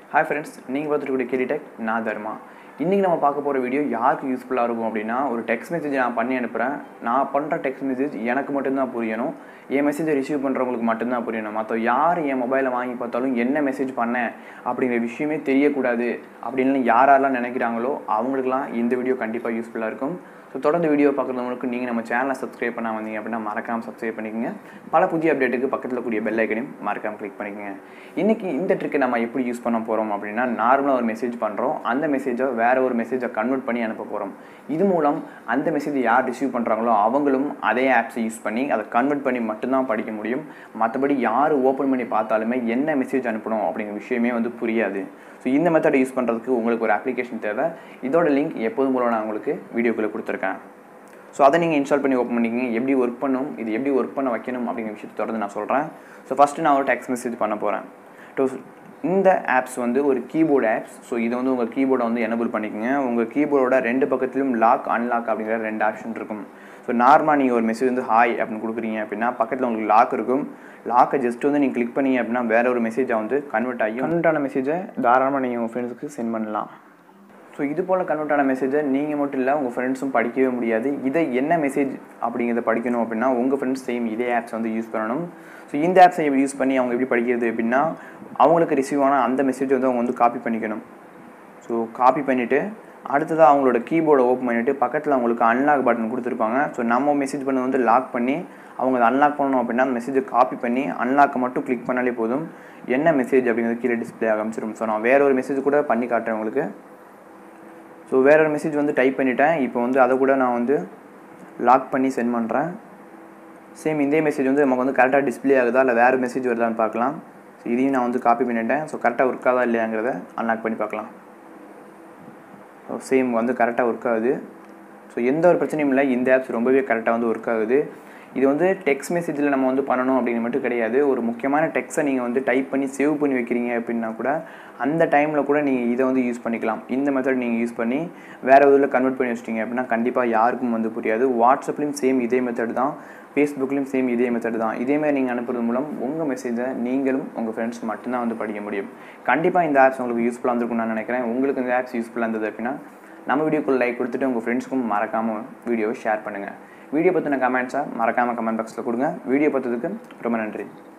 hi friends நீங்கள் பார்த்துட்டு கேடி tech நான் தர்மா இன்றைக்கி நம்ம பார்க்க போகிற வீடியோ யாருக்கு யூஸ்ஃபுல்லாக இருக்கும் அப்படின்னா ஒரு டெக்ஸ்ட் மெசேஜ் நான் பண்ணி அனுப்புகிறேன் நான் பண்ணுற டெக்ஸ்ட் மெசேஜ் எனக்கு மட்டும்தான் புரியணும் என் மெசேஜை ரிசீவ் பண்ணுறவங்களுக்கு மட்டும்தான் புரியணும் மற்ற யார் என் மொபைலை வாங்கி பார்த்தாலும் என்ன மெசேஜ் பண்ணேன் அப்படிங்கிற விஷயமே தெரியக்கூடாது அப்படின்னு யாரெல்லாம் நினைக்கிறாங்களோ அவங்களுக்குலாம் இந்த வீடியோ கண்டிப்பாக யூஸ்ஃபுல்லாக இருக்கும் ஸோ தொடர்ந்து வீடியோ பார்க்குறவங்களுக்கு நீங்கள் நம்ம சேனலை சப்ஸ்கிரைப் பண்ண வந்தீங்க அப்படின்னா மறக்காமல் சப்ஸ்கிரைப் பண்ணிக்கோங்க பல புதிய அப்டேட்டுக்கு பக்கத்தில் கூடிய பெல் ஐக்கனையும் மறக்காமல் கிளிக் பண்ணிக்கோங்க இன்றைக்கி இந்த ட்ரிக்கை நம்ம எப்படி யூஸ் பண்ண போகிறோம் அப்படின்னா நார்மலாக ஒரு மெசேஜ் பண்ணுறோம் அந்த மெசேஜை வேறு ஒரு மெசேஜை கன்வெர்ட் பண்ணி அனுப்ப போகிறோம் இது மூலம் அந்த மெசேஜை யார் ரிசீவ் பண்ணுறாங்களோ அவங்களும் அதே ஆப்ஸை யூஸ் பண்ணி அதை கன்வெர்ட் பண்ணி மட்டும்தான் படிக்க முடியும் மற்றபடி யார் ஓப்பன் பண்ணி பார்த்தாலுமே என்ன மெசேஜ் அனுப்பணும் அப்படிங்கிற விஷயமே வந்து புரியாது ஸோ இந்த மெத்தடை யூஸ் பண்ணுறதுக்கு உங்களுக்கு ஒரு அப்ளிகேஷன் தேவை இதோட லிங்க் எப்போதும் போல நான் உங்களுக்கு வீடியோக்குள்ளே கொடுத்துருக்கேன் ஸோ அதை நீங்கள் இன்ஸ்டால் பண்ணி ஓப்பன் பண்ணிக்கங்க எப்படி ஒர்க் பண்ணும் இது எப்படி ஒர்க் பண்ண வைக்கணும் அப்படிங்கிற விஷயத்தை தொடர்ந்து நான் சொல்கிறேன் ஸோ ஃபஸ்ட்டு நான் ஒரு டெக்ஸ்ட் மெசேஜ் பண்ண போகிறேன் ஸோ இந்த ஆப்ஸ் வந்து ஒரு கீபோர்டு ஆப்ஸ் ஸோ இதை வந்து உங்கள் கீபோர்டை வந்து எனபிள் பண்ணிக்கோங்க உங்கள் கீபோர்டோட ரெண்டு பக்கத்துலையும் லாக் அன்லாக் அப்படிங்கிற ரெண்டு ஆப்ஷன் இருக்கும் ஸோ நார்மலாக நீங்கள் ஒரு மெசேஜ் வந்து ஹாய் அப்படின்னு கொடுக்குறீங்க அப்படின்னா பக்கத்தில் உங்களுக்கு லாக் இருக்கும் லாக்கை ஜஸ்ட் வந்து நீங்கள் கிளிக் பண்ணீங்க அப்படின்னா வேறு ஒரு மெசேஜை வந்து கன்வெர்ட் ஆகி கன்வெர்ட் ஆன மெசேஜை தாராளமாக நீங்கள் உங்கள் ஃப்ரெண்ட்ஸுக்கு சென்ட் பண்ணலாம் ஸோ இது போல் கன்வெர்ட் ஆன மெசேஜை நீங்கள் மட்டும் இல்லை உங்கள் ஃப்ரெண்ட்ஸும் படிக்கவே முடியாது இதை என்ன மெசேஜ் அப்படிங்கிறத படிக்கணும் அப்படின்னா உங்கள் ஃப்ரெண்ட்ஸ் சேம் இதே ஆப்ஸ் வந்து யூஸ் பண்ணணும் ஸோ இந்த ஆப்ஸை யூஸ் பண்ணி அவங்க எப்படி படிக்கிறது அப்படின்னா அவங்களுக்கு ரிசீவ் ஆன அந்த மெசேஜ் வந்து அவங்க வந்து காப்பி பண்ணிக்கணும் ஸோ காப்பி பண்ணிவிட்டு அடுத்ததாக அவங்களோட கீபோர்டை ஓப்பன் பண்ணிவிட்டு பக்கத்தில் அவங்களுக்கு அன்லாக் பட்டன் கொடுத்துருப்பாங்க ஸோ நம்ம மெசேஜ் பண்ணது வந்து லாக் பண்ணி அவங்க அதை அன்லாக் பண்ணணும் அப்படின்னா அந்த மெசேஜை காப்பி பண்ணி அன்லாக்கை மட்டும் கிளிக் பண்ணாலே போதும் என்ன மெசேஜ் அப்படிங்கிறது கீழே டிஸ்பிளே ஆரம்பிச்சிடும் ஸோ நான் வேற ஒரு மெசேஜ் கூட பண்ணி காட்டுறேன் உங்களுக்கு ஸோ வேற ஒரு மெசேஜ் வந்து டைப் பண்ணிட்டேன் இப்போ வந்து அதை கூட நான் வந்து லாக் பண்ணி சென்ட் பண்ணுறேன் சேம் இதே மெசேஜ் வந்து நமக்கு வந்து கரெக்டாக டிஸ்பிளே ஆகுதா இல்லை வேறு மெசேஜ் வருதான்னு பார்க்கலாம் ஸோ இதையும் நான் வந்து காப்பி பண்ணிட்டேன் ஸோ கரெக்டாக ஒர்க் ஆகுதா இல்லையாங்கிறத அன்லாக் பண்ணி பார்க்கலாம் ஸோ சேம் வந்து கரெக்டாக ஒர்க் ஆகுது ஸோ எந்த ஒரு பிரச்சனையும் இல்லை இந்த ஆப்ஸ் ரொம்பவே கரெக்டாக வந்து ஒர்க் ஆகுது இது வந்து டெக்ஸ்ட் மெசேஜில் நம்ம வந்து பண்ணணும் அப்படின்னு மட்டும் கிடையாது ஒரு முக்கியமான டெக்ஸ்ட்டை நீங்கள் வந்து டைப் பண்ணி சேவ் பண்ணி வைக்கிறீங்க அப்படின்னா கூட அந்த டைமில் கூட நீங்கள் இதை வந்து யூஸ் பண்ணிக்கலாம் இந்த மெத்தட் நீங்கள் யூஸ் பண்ணி வேறு இதில் கன்வெர்ட் பண்ணி வச்சிட்டிங்க அப்படின்னா கண்டிப்பாக யாருக்கும் வந்து புரியாது வாட்ஸ்அப்லேயும் சேம் இதே மெத்தட் தான் ஃபேஸ்புக்லேயும் சேம் இதே மெத்தட் தான் இதேமாதிரி நீங்கள் அனுப்புறது மூலம் உங்கள் மெசேஜை நீங்களும் உங்கள் ஃப்ரெண்ட்ஸ் மட்டும்தான் வந்து படிக்க முடியும் கண்டிப்பாக இந்த ஆப்ஸ் உங்களுக்கு யூஸ்ஃபுல்லாக இருந்திருக்கும் நான் நினைக்கிறேன் உங்களுக்கு இந்த ஆப்ஸ் யூஸ்ஃபுல்லாக இருந்தது அப்படின்னா நம்ம வீடியோக்குள்ள லைக் கொடுத்துட்டு உங்கள் ஃப்ரெண்ட்ஸுக்கும் மறக்காமல் வீடியோவை ஷேர் பண்ணுங்கள் வீடியோ பற்றின கமெண்ட்ஸாக மறக்காமல் கமெண்ட் பாக்ஸில் கொடுங்க வீடியோ பார்த்ததுக்கு ரொம்ப நன்றி